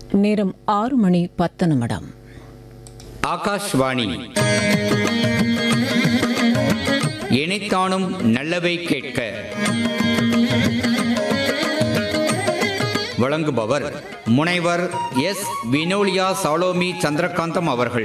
நேரம் ஆறு மணி பத்து நிமிடம் ஆகாஷ்வாணி இணைத்தானும் நல்லவை கேட்க வழங்குபவர் முனைவர் எஸ் வினோலியா சாலோமி சந்திரகாந்தம் அவர்கள்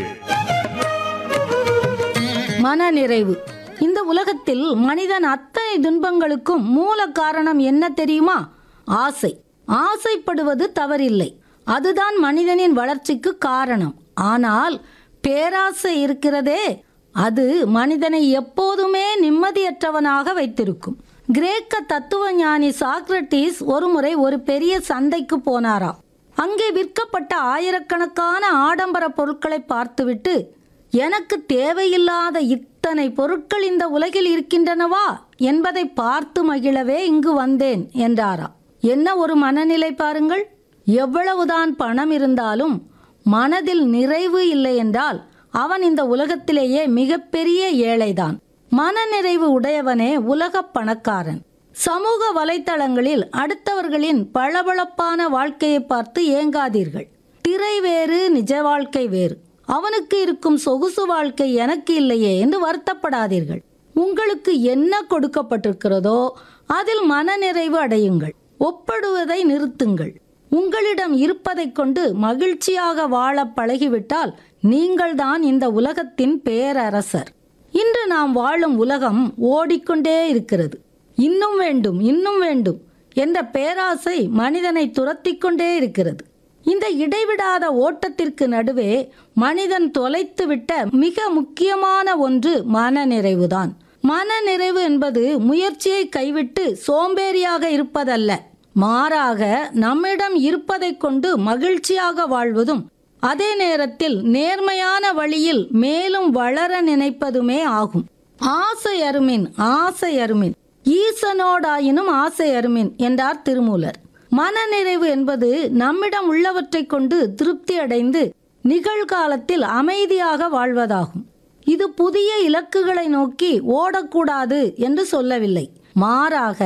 மனநிறைவு இந்த உலகத்தில் மனிதன் அத்தனை துன்பங்களுக்கும் மூல காரணம் என்ன தெரியுமா ஆசை ஆசைப்படுவது தவறில்லை அதுதான் மனிதனின் வளர்ச்சிக்கு காரணம் ஆனால் பேராசை இருக்கிறதே அது மனிதனை எப்போதுமே நிம்மதியற்றவனாக வைத்திருக்கும் கிரேக்க தத்துவ ஞானி சாக்ரட்டிஸ் ஒருமுறை ஒரு பெரிய சந்தைக்கு போனாராம் அங்கே விற்கப்பட்ட ஆயிரக்கணக்கான ஆடம்பர பொருட்களை பார்த்துவிட்டு எனக்கு தேவையில்லாத இத்தனை பொருட்கள் இந்த உலகில் இருக்கின்றனவா என்பதை பார்த்து மகிழவே இங்கு வந்தேன் என்றாராம் என்ன ஒரு மனநிலை பாருங்கள் எவ்வளவுதான் பணம் இருந்தாலும் மனதில் நிறைவு இல்லை என்றால் அவன் இந்த உலகத்திலேயே மிகப்பெரிய ஏழைதான் மனநிறைவு உடையவனே உலகப் பணக்காரன் சமூக வலைத்தளங்களில் அடுத்தவர்களின் பளபளப்பான வாழ்க்கையை பார்த்து ஏங்காதீர்கள் திரை வேறு நிஜ வாழ்க்கை வேறு அவனுக்கு இருக்கும் சொகுசு வாழ்க்கை எனக்கு இல்லையே என்று வருத்தப்படாதீர்கள் உங்களுக்கு என்ன கொடுக்கப்பட்டிருக்கிறதோ அதில் மனநிறைவு அடையுங்கள் ஒப்படுவதை நிறுத்துங்கள் உங்களிடம் இருப்பதைக் கொண்டு மகிழ்ச்சியாக வாழ பழகிவிட்டால் நீங்கள்தான் இந்த உலகத்தின் பேரரசர் இன்று நாம் வாழும் உலகம் ஓடிக்கொண்டே இருக்கிறது இன்னும் வேண்டும் இன்னும் வேண்டும் என்ற பேராசை மனிதனை துரத்திக் கொண்டே இருக்கிறது இந்த இடைவிடாத ஓட்டத்திற்கு நடுவே மனிதன் தொலைத்துவிட்ட மிக முக்கியமான ஒன்று மனநிறைவுதான் மனநிறைவு என்பது முயற்சியை கைவிட்டு சோம்பேறியாக இருப்பதல்ல மாறாக நம்மிடம் இருப்பதைக் கொண்டு மகிழ்ச்சியாக வாழ்வதும் அதே நேரத்தில் நேர்மையான வழியில் மேலும் வளர நினைப்பதுமே ஆகும் ஆசை அருமின் ஆசை அருமின் ஈசனோடாயினும் ஆசை அருமின் என்றார் திருமூலர் மனநிறைவு என்பது நம்மிடம் உள்ளவற்றைக் கொண்டு திருப்தி அடைந்து நிகழ்காலத்தில் அமைதியாக வாழ்வதாகும் இது புதிய இலக்குகளை நோக்கி ஓடக்கூடாது என்று சொல்லவில்லை மாறாக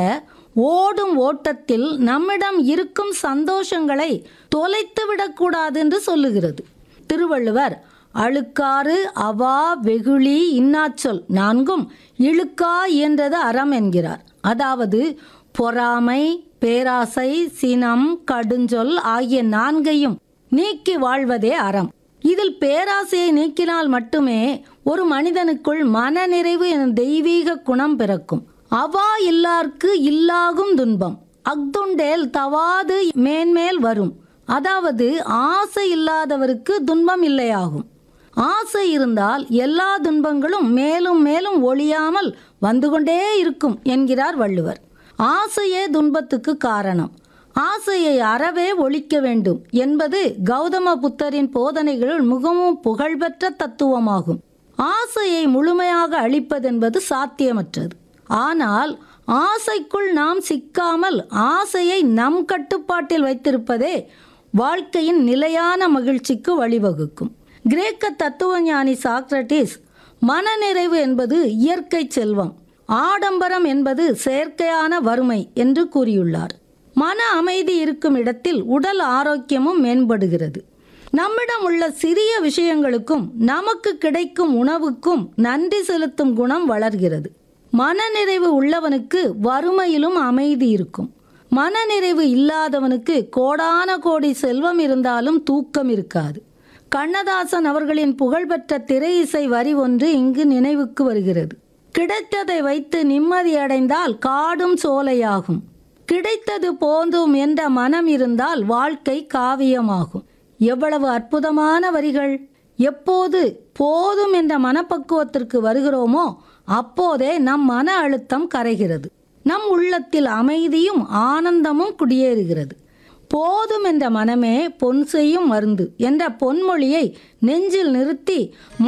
ஓடும் ஓட்டத்தில் நம்மிடம் இருக்கும் சந்தோஷங்களை தொலைத்து விடக்கூடாது என்று சொல்லுகிறது திருவள்ளுவர் அழுக்காறு அவா வெகுளி இன்னாச்சொல் நான்கும் இழுக்கா இயன்றது அறம் என்கிறார் அதாவது பொறாமை பேராசை சினம் கடுஞ்சொல் ஆகிய நான்கையும் நீக்கி வாழ்வதே அறம் இதில் பேராசையை நீக்கினால் மட்டுமே ஒரு மனிதனுக்குள் மனநிறைவு எனும் தெய்வீக குணம் பிறக்கும் அவா இல்லார்க்கு இல்லாகும் துன்பம் அக்துண்டேல் தவாது மேன்மேல் வரும் அதாவது ஆசை இல்லாதவருக்கு துன்பம் இல்லையாகும் ஆசை இருந்தால் எல்லா துன்பங்களும் மேலும் மேலும் ஒழியாமல் வந்து கொண்டே இருக்கும் என்கிறார் வள்ளுவர் ஆசையே துன்பத்துக்கு காரணம் ஆசையை அறவே ஒழிக்க வேண்டும் என்பது கௌதம புத்தரின் போதனைகளில் மிகவும் புகழ்பெற்ற தத்துவமாகும் ஆசையை முழுமையாக அழிப்பதென்பது சாத்தியமற்றது ஆனால் ஆசைக்குள் நாம் சிக்காமல் ஆசையை நம் கட்டுப்பாட்டில் வைத்திருப்பதே வாழ்க்கையின் நிலையான மகிழ்ச்சிக்கு வழிவகுக்கும் கிரேக்க தத்துவஞானி சாக்ரட்டிஸ் மனநிறைவு என்பது இயற்கை செல்வம் ஆடம்பரம் என்பது செயற்கையான வறுமை என்று கூறியுள்ளார் மன அமைதி இருக்கும் இடத்தில் உடல் ஆரோக்கியமும் மேம்படுகிறது நம்மிடம் உள்ள சிறிய விஷயங்களுக்கும் நமக்கு கிடைக்கும் உணவுக்கும் நன்றி செலுத்தும் குணம் வளர்கிறது மனநிறைவு உள்ளவனுக்கு வறுமையிலும் அமைதி இருக்கும் மனநிறைவு இல்லாதவனுக்கு கோடான கோடி செல்வம் இருந்தாலும் தூக்கம் இருக்காது கண்ணதாசன் அவர்களின் புகழ்பெற்ற திரை இசை வரி ஒன்று இங்கு நினைவுக்கு வருகிறது கிடைத்ததை வைத்து நிம்மதியடைந்தால் காடும் சோலையாகும் கிடைத்தது போந்தும் என்ற மனம் இருந்தால் வாழ்க்கை காவியமாகும் எவ்வளவு அற்புதமான வரிகள் எப்போது போதும் என்ற மனப்பக்குவத்திற்கு வருகிறோமோ அப்போதே நம் மன அழுத்தம் கரைகிறது நம் உள்ளத்தில் அமைதியும் ஆனந்தமும் குடியேறுகிறது போதும் என்ற மனமே பொன் செய்யும் மருந்து என்ற பொன்மொழியை நெஞ்சில் நிறுத்தி